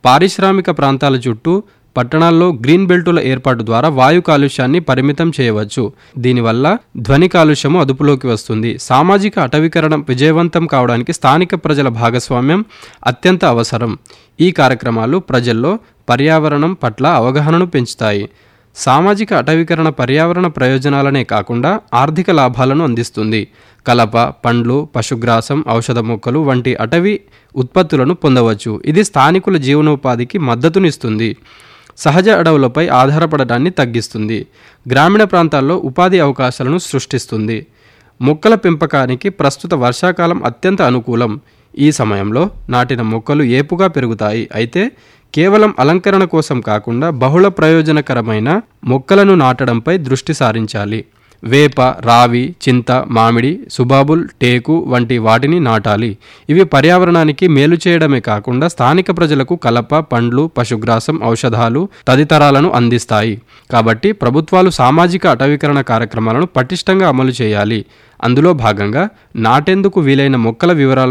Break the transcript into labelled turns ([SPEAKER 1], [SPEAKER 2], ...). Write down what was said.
[SPEAKER 1] పారిశ్రామిక ప్రాంతాల చుట్టూ పట్టణాల్లో గ్రీన్ బెల్టుల ఏర్పాటు ద్వారా వాయు కాలుష్యాన్ని పరిమితం చేయవచ్చు దీనివల్ల ధ్వని కాలుష్యము అదుపులోకి వస్తుంది సామాజిక అటవీకరణ విజయవంతం కావడానికి స్థానిక ప్రజల భాగస్వామ్యం అత్యంత అవసరం ఈ కార్యక్రమాలు ప్రజల్లో పర్యావరణం పట్ల అవగాహనను పెంచుతాయి సామాజిక అటవీకరణ పర్యావరణ ప్రయోజనాలనే కాకుండా ఆర్థిక లాభాలను అందిస్తుంది కలప పండ్లు పశుగ్రాసం ఔషధ మొక్కలు వంటి అటవీ ఉత్పత్తులను పొందవచ్చు ఇది స్థానికుల జీవనోపాధికి మద్దతునిస్తుంది సహజ అడవులపై ఆధారపడటాన్ని తగ్గిస్తుంది గ్రామీణ ప్రాంతాల్లో ఉపాధి అవకాశాలను సృష్టిస్తుంది మొక్కల పెంపకానికి ప్రస్తుత వర్షాకాలం అత్యంత అనుకూలం ఈ సమయంలో నాటిన మొక్కలు ఏపుగా పెరుగుతాయి అయితే కేవలం అలంకరణ కోసం కాకుండా బహుళ ప్రయోజనకరమైన మొక్కలను నాటడంపై దృష్టి సారించాలి వేప రావి చింత మామిడి సుబాబుల్ టేకు వంటి వాటిని నాటాలి ఇవి పర్యావరణానికి మేలు చేయడమే కాకుండా స్థానిక ప్రజలకు కలప పండ్లు పశుగ్రాసం ఔషధాలు తదితరాలను అందిస్తాయి కాబట్టి ప్రభుత్వాలు సామాజిక అటవీకరణ కార్యక్రమాలను పటిష్టంగా అమలు చేయాలి అందులో భాగంగా నాటేందుకు వీలైన మొక్కల వివరాలను